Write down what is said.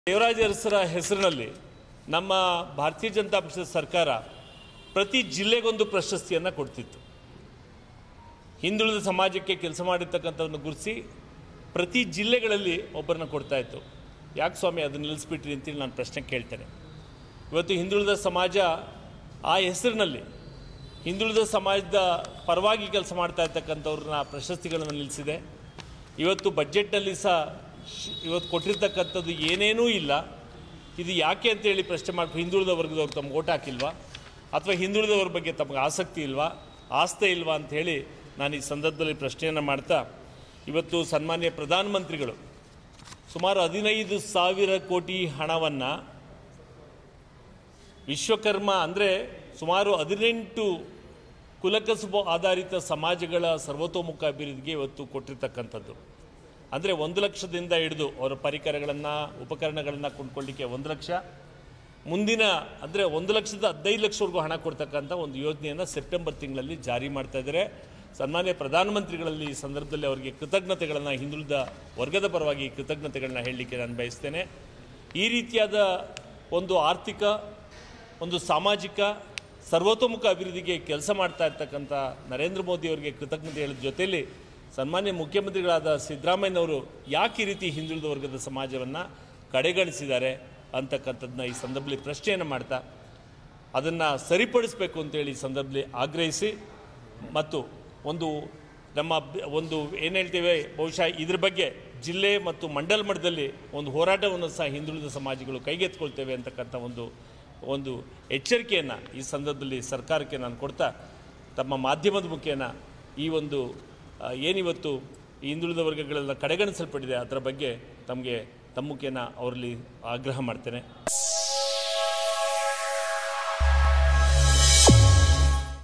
ದೇವರಾಜ ಅರಸರ ಹೆಸರಿನಲ್ಲಿ ನಮ್ಮ ಭಾರತೀಯ ಜನತಾ ಪಕ್ಷದ ಸರ್ಕಾರ ಪ್ರತಿ ಜಿಲ್ಲೆಗೊಂದು ಪ್ರಶಸ್ತಿಯನ್ನು ಕೊಡ್ತಿತ್ತು ಹಿಂದುಳಿದ ಸಮಾಜಕ್ಕೆ ಕೆಲಸ ಮಾಡಿರ್ತಕ್ಕಂಥವನ್ನು ಗುರುತಿಸಿ ಪ್ರತಿ ಜಿಲ್ಲೆಗಳಲ್ಲಿ ಒಬ್ಬರನ್ನ ಕೊಡ್ತಾ ಇತ್ತು ಯಾಕೆ ಸ್ವಾಮಿ ಅದನ್ನು ನಿಲ್ಲಿಸ್ಬಿಟ್ರಿ ಅಂತೇಳಿ ನಾನು ಪ್ರಶ್ನೆ ಕೇಳ್ತೇನೆ ಇವತ್ತು ಹಿಂದುಳಿದ ಸಮಾಜ ಆ ಹೆಸರಿನಲ್ಲಿ ಹಿಂದುಳಿದ ಸಮಾಜದ ಪರವಾಗಿ ಕೆಲಸ ಮಾಡ್ತಾ ಇರ್ತಕ್ಕಂಥವ್ರನ್ನ ಪ್ರಶಸ್ತಿಗಳನ್ನು ನಿಲ್ಲಿಸಿದೆ ಇವತ್ತು ಬಜೆಟ್ನಲ್ಲಿ ಸಹ ಶ್- ಇವತ್ತು ಕೊಟ್ಟಿರ್ತಕ್ಕಂಥದ್ದು ಏನೇನೂ ಇಲ್ಲ ಇದು ಯಾಕೆ ಅಂತೇಳಿ ಪ್ರಶ್ನೆ ಮಾಡಿ ಹಿಂದುಳಿದ ವರ್ಗದವ್ರು ತಮ್ಗೆ ಓಟ್ ಹಾಕಿಲ್ವಾ ಅಥವಾ ಹಿಂದುಳಿದವ್ರ ಬಗ್ಗೆ ತಮಗೆ ಆಸಕ್ತಿ ಇಲ್ವಾ ಆಸ್ತೆ ಇಲ್ವಾ ಅಂತ ಹೇಳಿ ನಾನು ಈ ಸಂದರ್ಭದಲ್ಲಿ ಪ್ರಶ್ನೆಯನ್ನು ಮಾಡ್ತಾ ಇವತ್ತು ಸನ್ಮಾನ್ಯ ಪ್ರಧಾನಮಂತ್ರಿಗಳು ಸುಮಾರು ಹದಿನೈದು ಸಾವಿರ ಕೋಟಿ ಹಣವನ್ನು ವಿಶ್ವಕರ್ಮ ಅಂದರೆ ಸುಮಾರು ಹದಿನೆಂಟು ಕುಲಕಸುಬು ಆಧಾರಿತ ಸಮಾಜಗಳ ಸರ್ವತೋಮುಖ ಅಭಿವೃದ್ಧಿಗೆ ಇವತ್ತು ಕೊಟ್ಟಿರ್ತಕ್ಕಂಥದ್ದು ಅಂದರೆ ಒಂದು ಲಕ್ಷದಿಂದ ಹಿಡಿದು ಅವರ ಪರಿಕರಗಳನ್ನು ಉಪಕರಣಗಳನ್ನು ಕೊಂಡ್ಕೊಳ್ಳಿಕ್ಕೆ ಒಂದು ಲಕ್ಷ ಮುಂದಿನ ಅಂದರೆ ಒಂದು ಲಕ್ಷದ ಹದಿನೈದು ಲಕ್ಷವರೆಗೂ ಹಣ ಕೊಡ್ತಕ್ಕಂಥ ಒಂದು ಯೋಜನೆಯನ್ನು ಸೆಪ್ಟೆಂಬರ್ ತಿಂಗಳಲ್ಲಿ ಜಾರಿ ಮಾಡ್ತಾ ಇದ್ದಾರೆ ಸನ್ಮಾನ್ಯ ಪ್ರಧಾನಮಂತ್ರಿಗಳಲ್ಲಿ ಈ ಸಂದರ್ಭದಲ್ಲಿ ಅವರಿಗೆ ಕೃತಜ್ಞತೆಗಳನ್ನು ಹಿಂದುಳಿದ ವರ್ಗದ ಪರವಾಗಿ ಕೃತಜ್ಞತೆಗಳನ್ನ ಹೇಳಲಿಕ್ಕೆ ನಾನು ಬಯಸ್ತೇನೆ ಈ ರೀತಿಯಾದ ಒಂದು ಆರ್ಥಿಕ ಒಂದು ಸಾಮಾಜಿಕ ಸರ್ವತೋಮುಖ ಅಭಿವೃದ್ಧಿಗೆ ಕೆಲಸ ಮಾಡ್ತಾ ಇರ್ತಕ್ಕಂಥ ನರೇಂದ್ರ ಮೋದಿ ಅವರಿಗೆ ಕೃತಜ್ಞತೆ ಹೇಳಿದ ಜೊತೆಯಲ್ಲಿ ಸನ್ಮಾನ್ಯ ಮುಖ್ಯಮಂತ್ರಿಗಳಾದ ಸಿದ್ದರಾಮಯ್ಯನವರು ಯಾಕೆ ಈ ರೀತಿ ಹಿಂದುಳಿದ ವರ್ಗದ ಸಮಾಜವನ್ನು ಕಡೆಗಣಿಸಿದ್ದಾರೆ ಅಂತಕ್ಕಂಥದ್ದನ್ನ ಈ ಸಂದರ್ಭದಲ್ಲಿ ಪ್ರಶ್ನೆಯನ್ನು ಮಾಡ್ತಾ ಅದನ್ನು ಸರಿಪಡಿಸಬೇಕು ಅಂತೇಳಿ ಈ ಸಂದರ್ಭದಲ್ಲಿ ಆಗ್ರಹಿಸಿ ಮತ್ತು ಒಂದು ನಮ್ಮ ಬ- ಒಂದು ಏನು ಹೇಳ್ತೇವೆ ಬಹುಶಃ ಇದ್ರ ಬಗ್ಗೆ ಜಿಲ್ಲೆ ಮತ್ತು ಮಂಡಲ ಮಟ್ಟದಲ್ಲಿ ಒಂದು ಹೋರಾಟವನ್ನು ಸಹ ಹಿಂದುಳಿದ ಸಮಾಜಗಳು ಕೈಗೆತ್ಕೊಳ್ತೇವೆ ಅಂತಕ್ಕಂಥ ಒಂದು ಒಂದು ಎಚ್ಚರಿಕೆಯನ್ನು ಈ ಸಂದರ್ಭದಲ್ಲಿ ಸರ್ಕಾರಕ್ಕೆ ನಾನು ಕೊಡ್ತಾ ತಮ್ಮ ಮಾಧ್ಯಮದ ಮುಖೇನ ಈ ಒಂದು ಆ, ಏನಿವತ್ತು ಈ ಹಿಂದುಳಿದ ವರ್ಗಗಳೆಲ್ಲ ಕಡೆಗಣಿಸಲ್ಪಟ್ಟಿದೆ ಅದರ ಬಗ್ಗೆ ತಮಗೆ ತಮ್ಮ ಮುಖೇನ ಅವರಲ್ಲಿ ಆಗ್ರಹ ಮಾಡ್ತೇನೆ